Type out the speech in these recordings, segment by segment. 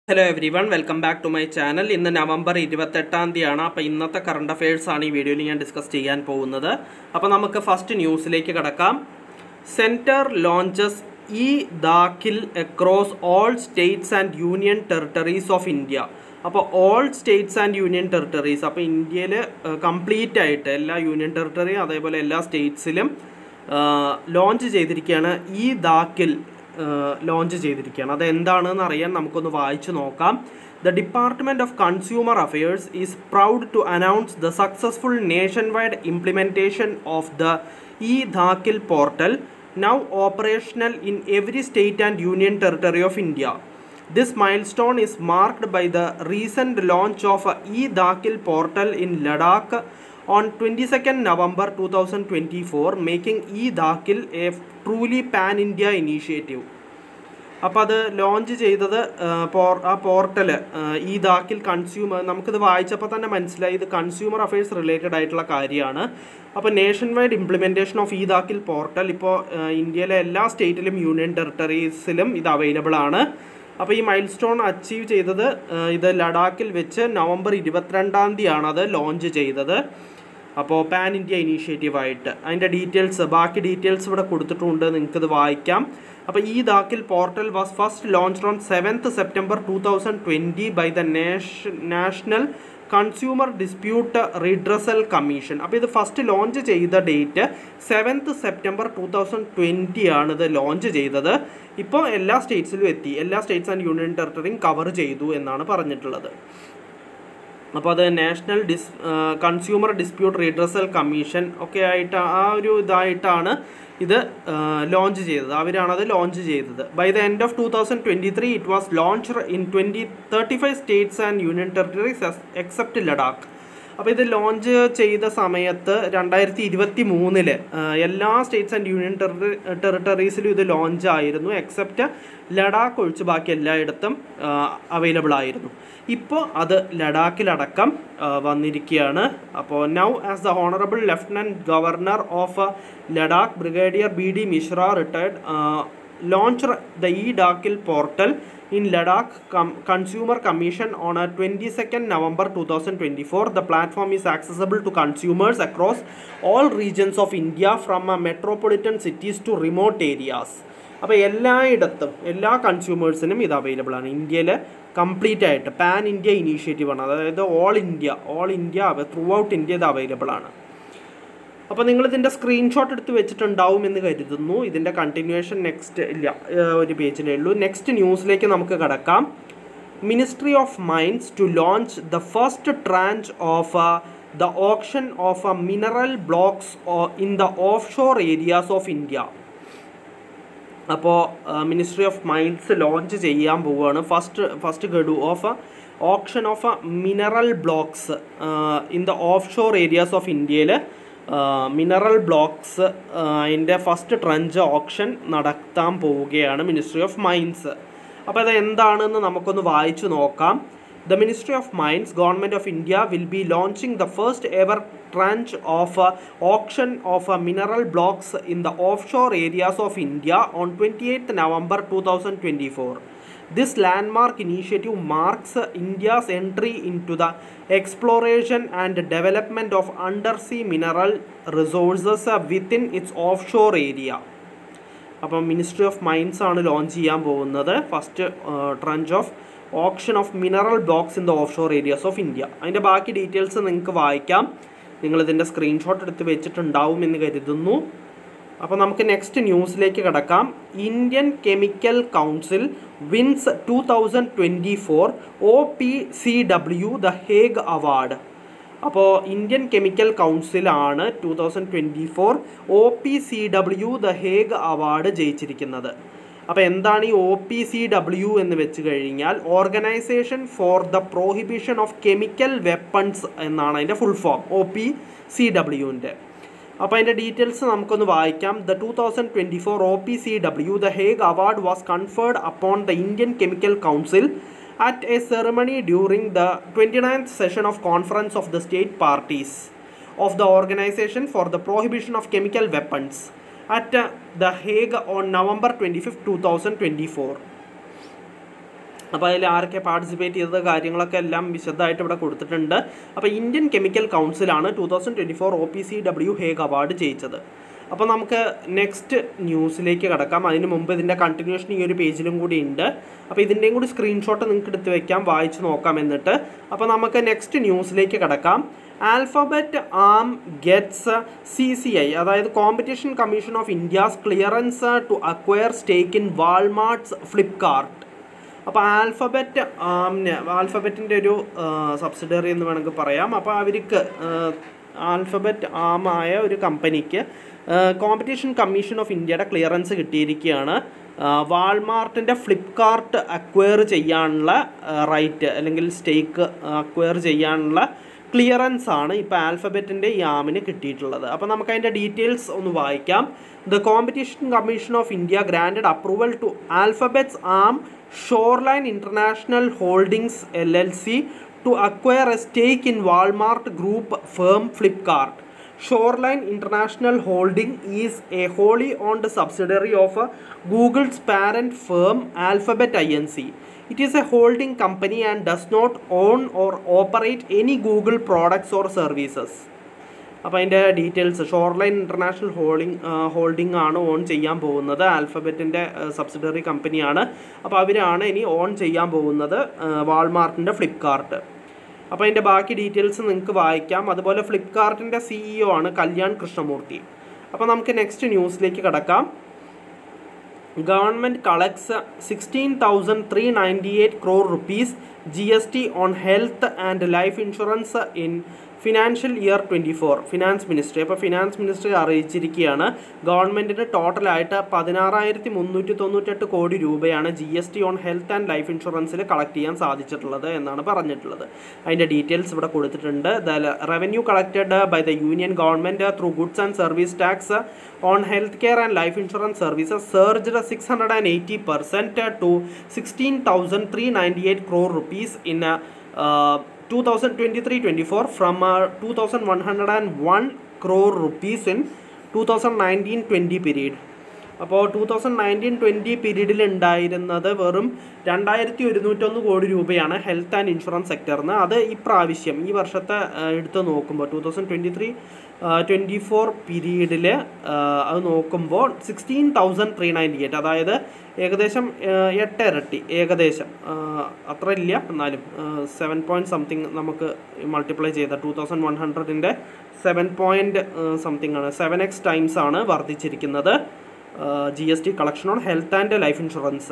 Hello everyone welcome back to my channel ഇന്ന് November ഇരുപത്തെട്ടാം തീയതിയാണ് അപ്പോൾ ഇന്നത്തെ കറണ്ട് അഫയേഴ്സ് ആണ് ഈ വീഡിയോയിൽ ഞാൻ ഡിസ്കസ് ചെയ്യാൻ പോകുന്നത് അപ്പോൾ നമുക്ക് ഫസ്റ്റ് ന്യൂസിലേക്ക് കടക്കാം centre launches e Daakhil across all states and union territories of India അപ്പോൾ all states and union territories അപ്പോൾ ഇന്ത്യയിൽ കംപ്ലീറ്റ് ആയിട്ട് എല്ലാ യൂണിയൻ ടെറിട്ടറിയും അതേപോലെ എല്ലാ സ്റ്റേറ്റ്സിലും ലോഞ്ച് ചെയ്തിരിക്കുകയാണ് ഈ ദാഖിൽ ലോഞ്ച് ചെയ്തിരിക്കുകയാണ് അത് എന്താണെന്ന് അറിയാൻ നമുക്കൊന്ന് വായിച്ചു നോക്കാം the department of consumer affairs is proud to announce the successful nationwide implementation of the e Daakhil portal now operational in every state and union territory of India This milestone is marked by the recent launch of a e-Dakil portal in Ladakh on 22nd November 2024, making e-Dakil a truly pan-India initiative. അപ്പോൾ അത് launch ചെയ്തത് പോർ ആ portal ഈ ദാക്കിൽ consumer നമുക്കിത് വായിച്ചപ്പോൾ തന്നെ മനസ്സിലായി ഇത് കൺസ്യൂമർ അഫയേഴ്സ് റിലേറ്റഡ് ആയിട്ടുള്ള കാര്യമാണ് അപ്പോൾ നേഷൻ വൈഡ് ഇംപ്ലിമെൻറ്റേഷൻ ഓഫ് ഈ ദാക്കിൽ പോർട്ടൽ ഇപ്പോൾ ഇന്ത്യയിലെ എല്ലാ സ്റ്റേറ്റിലും യൂണിയൻ ടെറിട്ടറീസിലും ഇത് അവൈലബിൾ ആണ് അപ്പോൾ ഈ മൈൽ സ്റ്റോൺ അച്ചീവ് ചെയ്തത് ഇത് ലഡാക്കിൽ വെച്ച് നവംബർ ഇരുപത്തിരണ്ടാം തീയതിയാണ് അത് ലോഞ്ച് ചെയ്തത് അപ്പോൾ പാൻ ഇന്ത്യ ഇനീഷ്യേറ്റീവ് ആയിട്ട് അതിൻ്റെ ഡീറ്റെയിൽസ് ബാക്കി ഡീറ്റെയിൽസ് ഇവിടെ കൊടുത്തിട്ടുണ്ട് നിങ്ങൾക്കത് വായിക്കാം അപ്പോൾ e Daakhil portal was first launch on seventh September two thousand twenty by the national consumer dispute redressal commission അപ്പോൾ ഇത് ഫസ്റ്റ് ലോഞ്ച് ചെയ്ത date seventh September two thousand twenty ആണ് ഇത് ലോഞ്ച് ചെയ്തത് ഇപ്പോൾ എല്ലാ സ്റ്റേറ്റ്സിലും എത്തി എല്ലാ സ്റ്റേറ്റ്സ് ആൻഡ് യൂണിയൻ ടെറിട്ടറിയും കവർ ചെയ്തു എന്നാണ് പറഞ്ഞിട്ടുള്ളത് അപ്പോൾ അത് national dis consumer dispute redressal commission ഒക്കെ ആയിട്ട് ആ ഒരു ഇതായിട്ടാണ് ഇത് ലോഞ്ച് ചെയ്തത് അവരാണ് അത് ലോഞ്ച് ചെയ്തത് by the end of two thousand twenty three it was launch in twenty thirty five states and union territories except Ladakh അപ്പോൾ ഇത് ലോഞ്ച് ചെയ്ത സമയത്ത് രണ്ടായിരത്തി ഇരുപത്തി മൂന്നില് എല്ലാ സ്റ്റേറ്റ്സ് ആൻഡ് യൂണിയൻ ടെറി ടെറിട്ടറീസിലും ഇത് ലോഞ്ച് ആയിരുന്നു എക്സെപ്റ്റ് ലഡാക്ക് ഒഴിച്ച് ബാക്കി എല്ലായിടത്തും അവൈലബിൾ ആയിരുന്നു ഇപ്പോൾ അത് ലഡാക്കിലടക്കം വന്നിരിക്കുകയാണ് അപ്പോൾ now as the honourable lieutenant governor of Ladakh brigadier B D Mishra retired launch the e Daakhil portal in Ladakh Com Consumer Commission on a 22nd November 2024. The platform is accessible to consumers across all regions of India from uh, metropolitan cities to remote areas. അപ്പോൾ എല്ലായിടത്തും എല്ലാ കൺസ്യൂമേഴ്സിനും ഇത് available ആണ് ഇന്ത്യയിൽ complete ആയിട്ട് pan India initiative ആണ് അതായത് all India all India throughout India ഇത് അവൈലബിൾ ആണ് അപ്പോൾ നിങ്ങൾ ഇതിൻ്റെ സ്ക്രീൻഷോട്ട് എടുത്ത് വെച്ചിട്ടുണ്ടാവും എന്ന് കരുതുന്നു ഇതിൻ്റെ കണ്ടിന്യൂവേഷൻ നെക്സ്റ്റ് ഇല്ല ഒരു പേജിലേ ഉള്ളൂ നെക്സ്റ്റ് ന്യൂസിലേക്ക് നമുക്ക് കടക്കാം ministry of mines to launch the first tranche of the auction of a mineral blocks in the offshore areas of India അപ്പോൾ മിനിസ്ട്രി ഓഫ് മൈൻസ് ലോഞ്ച് ചെയ്യാൻ പോവുകയാണ് ഫസ്റ്റ് ഫസ്റ്റ് ഗഡു of auction of mineral blocks in the offshore areas of ഇന്ത്യയിൽ mineral blocks അതിൻ്റെ first tranche auction നടത്താൻ പോവുകയാണ് ministry of mines അപ്പോൾ അത് എന്താണെന്ന് നമുക്കൊന്ന് വായിച്ചു നോക്കാം the ministry of mines government of India will be launching the first ever tranche of auction of mineral blocks in the offshore areas of India on twenty eighth November two thousand twenty four This landmark initiative marks India's entry into the exploration and development of undersea mineral resources within its offshore area. അപ്പം ministry of mines ആണ് launch ചെയ്യാൻ പോകുന്നത് first tranche of auction of mineral blocks in the offshore areas of India അതിൻ്റെ ബാക്കി details നിങ്ങൾക്ക് വായിക്കാം നിങ്ങളിതിൻ്റെ screenshot എടുത്ത് വെച്ചിട്ടുണ്ടാവും എന്ന് കരുതുന്നു അപ്പോൾ നമുക്ക് നെക്സ്റ്റ് ന്യൂസിലേക്ക് കിടക്കാം Indian chemical council wins two thousand twenty four O P C W the Hague award അപ്പോൾ ഇന്ത്യൻ കെമിക്കൽ കൗൺസിലാണ് two thousand twenty four O P C W the Hague award ജയിച്ചിരിക്കുന്നത് അപ്പോൾ എന്താണ് ഈ ഒ പി സി ഡബ്ല്യു എന്ന് വെച്ച് കഴിഞ്ഞാൽ organisation for the prohibition of chemical weapons എന്നാണ് അതിൻ്റെ full form O P C ഡബ്ല്യുവിൻ്റെ അപ്പോൾ അതിൻ്റെ ഡീറ്റെയിൽസ് നമുക്കൊന്ന് വായിക്കാം the two thousand twenty four O P C W the Hague award was conferred upon the Indian chemical council at a ceremony during the 29th session of conference of the state parties of the organization for the prohibition of chemical weapons at uh, the hague on november 25 2024 അപ്പോൾ അതിൽ ആരൊക്കെ participate ചെയ്തത് കാര്യങ്ങളൊക്കെ എല്ലാം വിശദമായിട്ട് ഇവിടെ കൊടുത്തിട്ടുണ്ട് അപ്പോൾ ഇന്ത്യൻ കെമിക്കൽ കൗൺസിലാണ് two thousand twenty four O P C W Hague award ജയിച്ചത് അപ്പോൾ നമുക്ക് നെക്സ്റ്റ് ന്യൂസിലേക്ക് കടക്കാം അതിന് മുമ്പ് ഇതിൻ്റെ കണ്ടിന്യൂഷൻ ഈ ഒരു പേജിലും കൂടി ഉണ്ട് അപ്പോൾ ഇതിൻ്റെയും കൂടി സ്ക്രീൻഷോട്ട് നിങ്ങൾക്ക് എടുത്ത് വെക്കാം വായിച്ച് നോക്കാം എന്നിട്ട് അപ്പോൾ നമുക്ക് നെക്സ്റ്റ് ന്യൂസിലേക്ക് കടക്കാം Alphabet arm gets C C I അതായത് competition commission of India's clearance to acquire stake in Walmart's Flipkart അപ്പോൾ ആൽഫബറ്റ് ആംന് ആൽഫബറ്റിൻ്റെ ഒരു സബ്സിഡറി എന്ന് വേണമെങ്കിൽ പറയാം അപ്പോൾ അവർക്ക് ആൽഫബറ്റ് ആമായ ഒരു കമ്പനിക്ക് കോമ്പറ്റീഷൻ കമ്മീഷൻ ഓഫ് ഇന്ത്യയുടെ ക്ലിയറൻസ് കിട്ടിയിരിക്കുകയാണ് വാൾമാർട്ടിൻ്റെ ഫ്ലിപ്കാർട്ട് അക്വയർ ചെയ്യാനുള്ള റൈറ്റ് അല്ലെങ്കിൽ സ്റ്റേക്ക് അക്വയർ ചെയ്യാനുള്ള ക്ലിയറൻസ് ആണ് ഇപ്പോൾ ആൽഫബറ്റിൻ്റെ ഈ ആമിന് കിട്ടിയിട്ടുള്ളത് അപ്പോൾ നമുക്ക് അതിൻ്റെ ഡീറ്റെയിൽസ് ഒന്ന് വായിക്കാം the competition commission of India grant approval to Alphabet's arm Shoreline International Holdings L L C to acquire a stake in Walmart group firm Flipkart Shoreline International Holding is a wholly owned subsidiary of uh, Google's parent firm Alphabet Inc. It is a holding company and does not own or operate any Google products or services. അപ്പോൾ അതിൻ്റെ details Shoreline International holding holding ആണ് own ചെയ്യാൻ പോകുന്നത് ആൽഫബറ്റിൻ്റെ subsidiary കമ്പനിയാണ് അപ്പോൾ അവരാണ് ഇനി on ചെയ്യാൻ പോകുന്നത് വാൾമാർട്ടിൻ്റെ ഫ്ലിപ്കാർട്ട് അപ്പോൾ അതിൻ്റെ ബാക്കി ഡീറ്റെയിൽസ് നിങ്ങൾക്ക് വായിക്കാം അതുപോലെ ഫ്ലിപ്കാർട്ടിൻ്റെ സിഇഒ ആണ് കല്യാൺ കൃഷ്ണമൂർത്തി അപ്പോൾ നമുക്ക് നെക്സ്റ്റ് ന്യൂസിലേക്ക് കിടക്കാം government collects sixteen thousand three ninety eight crore rupees G S T on health and life insurance in financial year twenty four finance ministry അപ്പോൾ ഫിനാൻസ് മിനിസ്ട്രി അറിയിച്ചിരിക്കുകയാണ് ഗവൺമെൻറ്റിന് ടോട്ടലായിട്ട് പതിനാറായിരത്തി മുന്നൂറ്റി തൊണ്ണൂറ്റെട്ട് കോടി രൂപയാണ് G S T on health and life ഇൻഷുറൻസിൽ കളക്ട് ചെയ്യാൻ സാധിച്ചിട്ടുള്ളത് എന്നാണ് പറഞ്ഞിട്ടുള്ളത് അതിൻ്റെ ഡീറ്റെയിൽസ് ഇവിടെ കൊടുത്തിട്ടുണ്ട് the revenue collected by the union government through goods and service tax on health care and life insurance services surged six hundred and eighty percent to sixteen thousand three ninety eight crore rupees in 2023-24 from uh, 2101 crore rupees in 2019-20 period അപ്പോൾ two thousand nineteen twenty പീരീഡിൽ ഉണ്ടായിരുന്നത് വെറും രണ്ടായിരത്തി ഒരുന്നൂറ്റൊന്ന് കോടി രൂപയാണ് health and insurance സെക്ടറിന് അത് ഇപ്രാവശ്യം ഈ വർഷത്തെ എടുത്ത് നോക്കുമ്പോൾ two thousand twenty three twenty four പീരീഡിൽ അത് നോക്കുമ്പോൾ sixteen thousand three ninety eight അതായത് ഏകദേശം എട്ട് ഇരട്ടി ഏകദേശം അത്ര ഇല്ല എന്നാലും സെവൻ പോയിൻറ്റ് സംതിങ് നമുക്ക് മൾട്ടിപ്ലൈ ചെയ്ത ടൂ തൗസൻഡ് വൺ ഹൺഡ്രഡിൻ്റെ സെവൻ പോയിൻറ്റ് സംതിങ് ആണ് സെവൻ എക്സ് ടൈംസ് ആണ് വർദ്ധിച്ചിരിക്കുന്നത് G S T collection on health and life insurance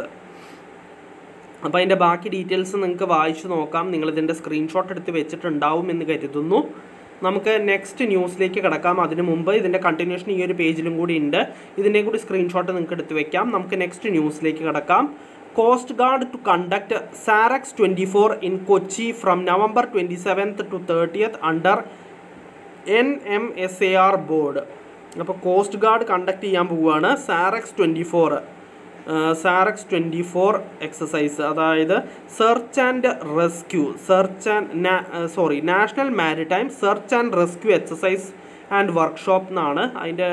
അപ്പോൾ അതിൻ്റെ ബാക്കി ഡീറ്റെയിൽസ് നിങ്ങൾക്ക് വായിച്ചു നോക്കാം നിങ്ങളിതിൻ്റെ സ്ക്രീൻഷോട്ട് എടുത്ത് വെച്ചിട്ടുണ്ടാവും എന്ന് കരുതുന്നു നമുക്ക് നെക്സ്റ്റ് ന്യൂസിലേക്ക് കിടക്കാം അതിന് മുമ്പ് ഇതിൻ്റെ കണ്ടിന്യൂഷൻ ഈ ഒരു പേജിലും കൂടി ഉണ്ട് ഇതിൻ്റെ കൂടി സ്ക്രീൻഷോട്ട് നിങ്ങൾക്ക് എടുത്ത് വെക്കാം നമുക്ക് നെക്സ്റ്റ് ന്യൂസിലേക്ക് കിടക്കാം coast guard to conduct SAREX twenty four in Kochi from November twenty seventh to thirtieth under N M S A R board അപ്പോൾ കോസ്റ്റ് ഗാർഡ് കണ്ടക്ട് ചെയ്യാൻ പോവുകയാണ് SAREX twenty four SAREX twenty four exercise അതായത് search and rescue search and sorry national maritime search and rescue exercise and workshop എന്നാണ് അതിൻ്റെ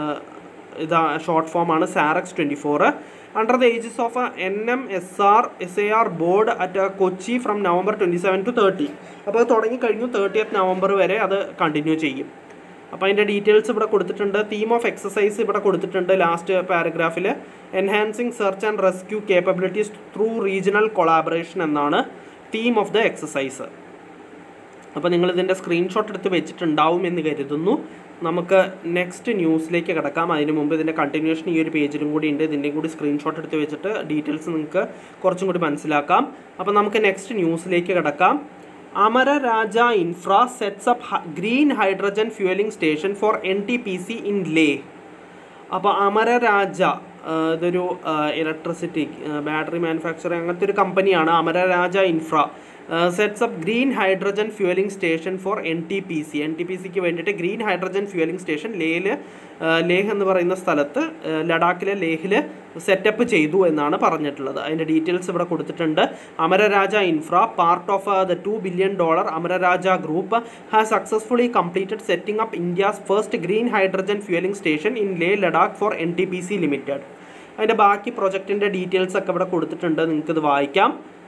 ഇതാ short ഫോമാണ് SAREX twenty four under the aegis of N M S R S A R board at Kochi from November twenty seven to thirty അപ്പോൾ അത് തുടങ്ങിക്കഴിഞ്ഞു thirtieth November വരെ അത് continue ചെയ്യും അപ്പോൾ അതിൻ്റെ ഡീറ്റെയിൽസ് ഇവിടെ കൊടുത്തിട്ടുണ്ട് തീം ഓഫ് എക്സസൈസ് ഇവിടെ കൊടുത്തിട്ടുണ്ട് ലാസ്റ്റ് പാരഗ്രാഫിൽ enhancing search and rescue capabilities through regional collaboration എന്നാണ് തീം ഓഫ് ദ എക്സസൈസ് അപ്പോൾ നിങ്ങൾ ഇതിൻ്റെ സ്ക്രീൻഷോട്ട് എടുത്ത് വെച്ചിട്ടുണ്ടാവും എന്ന് കരുതുന്നു നമുക്ക് നെക്സ്റ്റ് ന്യൂസിലേക്ക് കിടക്കാം അതിന് മുമ്പ് ഇതിൻ്റെ കണ്ടിന്യൂഷൻ ഈ ഒരു പേജിലും കൂടി ഉണ്ട് ഇതിൻ്റെയും കൂടി സ്ക്രീൻഷോട്ട് എടുത്ത് വെച്ചിട്ട് ഡീറ്റെയിൽസ് നിങ്ങൾക്ക് കുറച്ചും കൂടി മനസ്സിലാക്കാം അപ്പോൾ നമുക്ക് നെക്സ്റ്റ് ന്യൂസിലേക്ക് കിടക്കാം Amara Raja infra sets up green hydrogen fuelling station for N T P C in Leh അപ്പോൾ അമര രാജ ഇതൊരു ഇലക്ട്രിസിറ്റി ബാറ്ററി മാനുഫാക്ചറിങ് അങ്ങനത്തെ ഒരു കമ്പനിയാണ് Amara Raja infra sets up green hydrogen fuelling station for N T P C N T P സിക്ക് വേണ്ടിയിട്ട് green hydrogen fuelling station ലേയിൽ ലേഹ് എന്ന് പറയുന്ന സ്ഥലത്ത് ലഡാക്കിലെ ലേഹിൽ സെറ്റപ്പ് ചെയ്തു എന്നാണ് പറഞ്ഞിട്ടുള്ളത് അതിൻ്റെ ഡീറ്റെയിൽസ് ഇവിടെ കൊടുത്തിട്ടുണ്ട് Amararaja infra part of the two billion dollar Amararaja group has successfully completed setting up India's first green hydrogen fuelling station in Leh Ladakh for N T P C limited അതിൻ്റെ ബാക്കി പ്രൊജക്റ്റിൻ്റെ ഡീറ്റെയിൽസ് ഒക്കെ ഇവിടെ കൊടുത്തിട്ടുണ്ട് നിങ്ങൾക്കിത് വായിക്കാം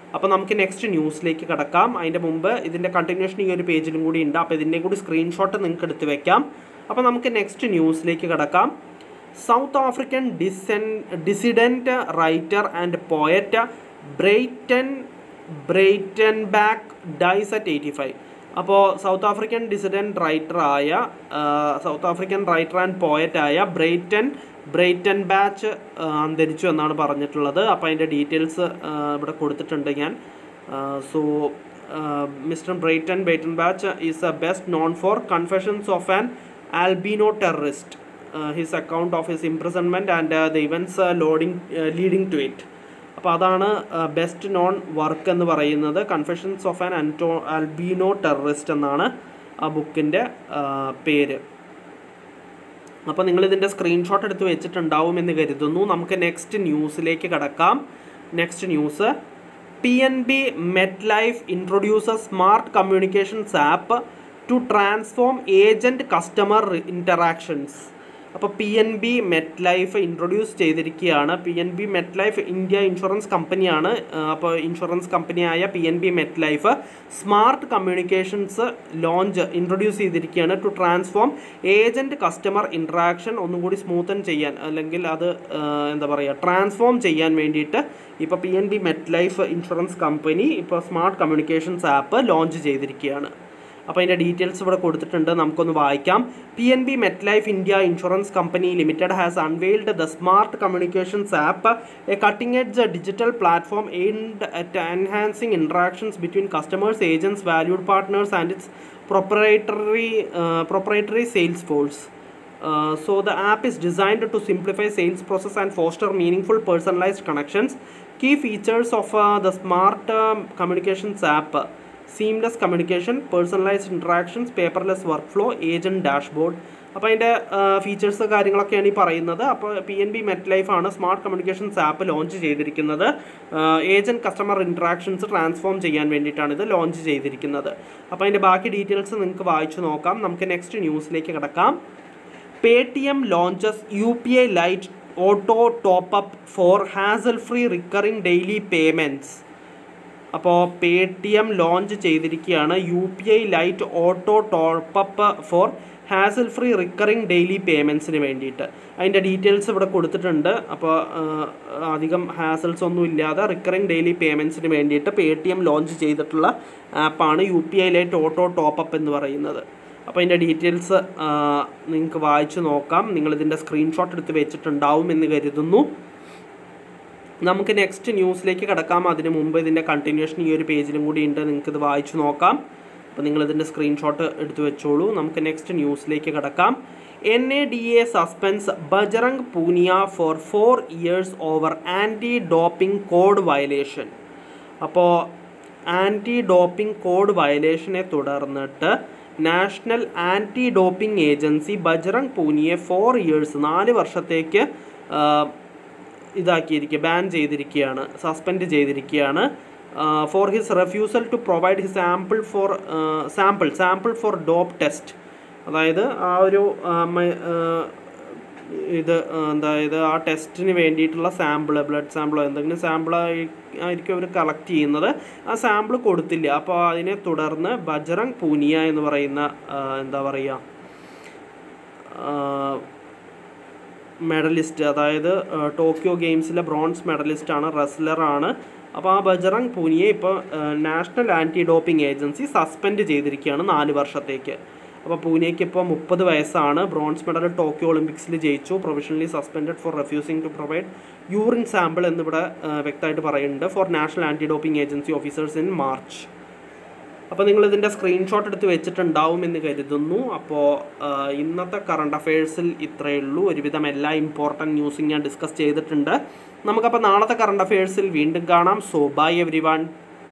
അപ്പോൾ നമുക്ക് നെക്സ്റ്റ് ന്യൂസിലേക്ക് കിടക്കാം അതിൻ്റെ മുമ്പ് ഇതിൻ്റെ കണ്ടിന്യൂഷൻ ഈ ഒരു പേജിലും കൂടി ഉണ്ട് അപ്പോൾ ഇതിൻ്റെ കൂടി സ്ക്രീൻഷോട്ട് നിങ്ങൾക്ക് എടുത്ത് വെക്കാം അപ്പോൾ നമുക്ക് നെക്സ്റ്റ് ന്യൂസിലേക്ക് കിടക്കാം South African dissent dissident writer and poet Breyten Breytenbach dies at eighty five അപ്പോൾ സൗത്ത് ആഫ്രിക്കൻ ഡിസിഡൻറ്റ് റൈറ്ററായ സൗത്ത് ആഫ്രിക്കൻ റൈറ്റർ ആൻഡ് പോയറ്റായ ബ്രെയ്റ്റൻ ബ്രെയ്റ്റൻ ബാച്ച് അന്തരിച്ചു എന്നാണ് പറഞ്ഞിട്ടുള്ളത് അപ്പോൾ അതിൻ്റെ ഡീറ്റെയിൽസ് ഇവിടെ കൊടുത്തിട്ടുണ്ട് ഞാൻ so mister Breyten Breytenbach is a best known for confessions of an albino terrorist his account of his imprisonment and the events loading leading to it അപ്പോൾ അതാണ് ബെസ്റ്റ് നോൺ വർക്ക് എന്ന് പറയുന്നത് confessions of an anto albino terrorist എന്നാണ് ആ ബുക്കിൻ്റെ പേര് അപ്പോൾ നിങ്ങൾ ഇതിൻ്റെ സ്ക്രീൻഷോട്ട് എടുത്ത് വെച്ചിട്ടുണ്ടാവും എന്ന് കരുതുന്നു നമുക്ക് നെക്സ്റ്റ് ന്യൂസിലേക്ക് കിടക്കാം next news P N B met MetLife introduces smart communications app to transform agent customer interactions അപ്പോൾ P N B met MetLife introduce ചെയ്തിരിക്കുകയാണ് P N B met life India insurance കമ്പനിയാണ് അപ്പോൾ ഇൻഷുറൻസ് കമ്പനിയായ P N B met MetLife smart communications launch introduce ചെയ്തിരിക്കുകയാണ് to transform agent customer interaction ഒന്നും കൂടി smoothen ചെയ്യാൻ അല്ലെങ്കിൽ അത് എന്താ പറയുക ട്രാൻസ്ഫോം ചെയ്യാൻ വേണ്ടിയിട്ട് ഇപ്പോൾ P N B met Life insurance company ഇപ്പോൾ സ്മാർട്ട് കമ്മ്യൂണിക്കേഷൻസ് ആപ്പ് ലോഞ്ച് ചെയ്തിരിക്കുകയാണ് അപ്പോൾ അതിൻ്റെ ഡീറ്റെയിൽസ് ഇവിടെ കൊടുത്തിട്ടുണ്ട് നമുക്കൊന്ന് വായിക്കാം P N B met life India insurance company limited has unveiled the smart communications app a cutting edge digital platform aimed at enhancing interactions between customers agents valued partners and its proprietary proprietary sales force Uh, so the app is designed to simplify sales process and foster meaningful personalized connections key features of uh, the smart um, communications app seamless communication personalized interactions paperless workflow agent dashboard അപ്പോൾ അതിൻ്റെ features കാര്യങ്ങളൊക്കെയാണ് ഈ പറയുന്നത് അപ്പോൾ P N B met Life ആണ് smart communications app launch ചെയ്തിരിക്കുന്നത് agent customer interactions transform ചെയ്യാൻ വേണ്ടിയിട്ടാണ് ഇത് ലോഞ്ച് ചെയ്തിരിക്കുന്നത് അപ്പോൾ അതിൻ്റെ ബാക്കി ഡീറ്റെയിൽസ് നിങ്ങൾക്ക് വായിച്ചു നോക്കാം നമുക്ക് നെക്സ്റ്റ് ന്യൂസിലേക്ക് കിടക്കാം Paytm launches U P I Lite auto top up for hassle free recurring daily payments അപ്പോൾ പേ ടി എം ലോഞ്ച് ചെയ്തിരിക്കുകയാണ് U P I Lite auto top up for hassle free recurring daily പേയ്മെൻറ്റ്സിന് വേണ്ടിയിട്ട് അതിൻ്റെ details ഇവിടെ കൊടുത്തിട്ടുണ്ട് അപ്പോൾ അധികം ഹാസൽസ് ഒന്നും ഇല്ലാതെ റിക്കറിംഗ് ഡെയിലി പേയ്മെൻറ്റ്സിന് വേണ്ടിയിട്ട് പേ ടി എം ലോഞ്ച് ചെയ്തിട്ടുള്ള ആപ്പാണ് U P I Lite auto top up എന്ന് പറയുന്നത് അപ്പോൾ അതിൻ്റെ ഡീറ്റെയിൽസ് നിങ്ങൾക്ക് വായിച്ച് നോക്കാം നിങ്ങളിതിൻ്റെ സ്ക്രീൻഷോട്ട് എടുത്ത് വെച്ചിട്ടുണ്ടാവും എന്ന് കരുതുന്നു നമുക്ക് നെക്സ്റ്റ് ന്യൂസിലേക്ക് കിടക്കാം അതിന് മുമ്പ് ഇതിൻ്റെ കണ്ടിന്യൂഷൻ ഈ ഒരു പേജിലും കൂടി ഉണ്ട് നിങ്ങൾക്ക് ഇത് വായിച്ചു നോക്കാം അപ്പോൾ നിങ്ങളിതിൻ്റെ സ്ക്രീൻഷോട്ട് എടുത്ത് വെച്ചോളൂ നമുക്ക് നെക്സ്റ്റ് ന്യൂസിലേക്ക് കിടക്കാം N A D A suspends Bajrang Punia for four years over anti doping code violation അപ്പോൾ ആൻറ്റി ഡോപ്പിംഗ് കോഡ് വയലേഷനെ തുടർന്നിട്ട് national anti doping agency Bajrang പൂനിയെ ഫോർ ഇയേഴ്സ് നാല് വർഷത്തേക്ക് ഇതാക്കിയിരിക്കുക ബാൻ ചെയ്തിരിക്കുകയാണ് സസ്പെൻഡ് ചെയ്തിരിക്കുകയാണ് for his refusal to provide his sample for sample sample for dope test അതായത് ആ ഒരു ഇത് അതായത് ആ ടെസ്റ്റിന് വേണ്ടിയിട്ടുള്ള സാമ്പിൾ ബ്ലഡ് സാമ്പിളോ എന്തെങ്കിലും സാമ്പിൾ ആയിരിക്കും അവർ കളക്ട് ചെയ്യുന്നത് ആ സാമ്പിൾ കൊടുത്തില്ല അപ്പോൾ അതിനെ തുടർന്ന് ബജറംഗ് പൂനിയ എന്ന് പറയുന്ന എന്താ പറയുക മെഡലിസ്റ്റ് അതായത് ടോക്കിയോ ഗെയിംസിലെ ബ്രോൺസ് മെഡലിസ്റ്റാണ് റെസ്ലറാണ് അപ്പോൾ ആ ബജറംഗ് പൂനിയെ ഇപ്പോൾ national anti doping agency suspend ചെയ്തിരിക്കുകയാണ് നാല് വർഷത്തേക്ക് അപ്പോൾ പൂനെയ്ക്ക് ഇപ്പോൾ മുപ്പത് വയസ്സാണ് ബ്രോൺസ് മെഡൽ ടോക്കിയോ ഒളിമ്പിക്സിൽ ജയിച്ചു provisionally suspended for refusing to provide urine sample എന്നിവിടെ വ്യക്തമായിട്ട് പറയുന്നുണ്ട് for national anti doping agency officers in March അപ്പോൾ നിങ്ങൾ ഇതിൻ്റെ സ്ക്രീൻഷോട്ട് എടുത്ത് വെച്ചിട്ടുണ്ടാവും എന്ന് കരുതുന്നു അപ്പോൾ ഇന്നത്തെ കറണ്ട് അഫയേഴ്സിൽ ഇത്രയേ ഉള്ളൂ ഒരുവിധം എല്ലാ ഇമ്പോർട്ടൻറ്റ് ന്യൂസും ഞാൻ ഡിസ്കസ് ചെയ്തിട്ടുണ്ട് നമുക്കപ്പോൾ നാളത്തെ കറണ്ട് അഫയേഴ്സിൽ വീണ്ടും കാണാം സോ ബൈ എവരി വൺ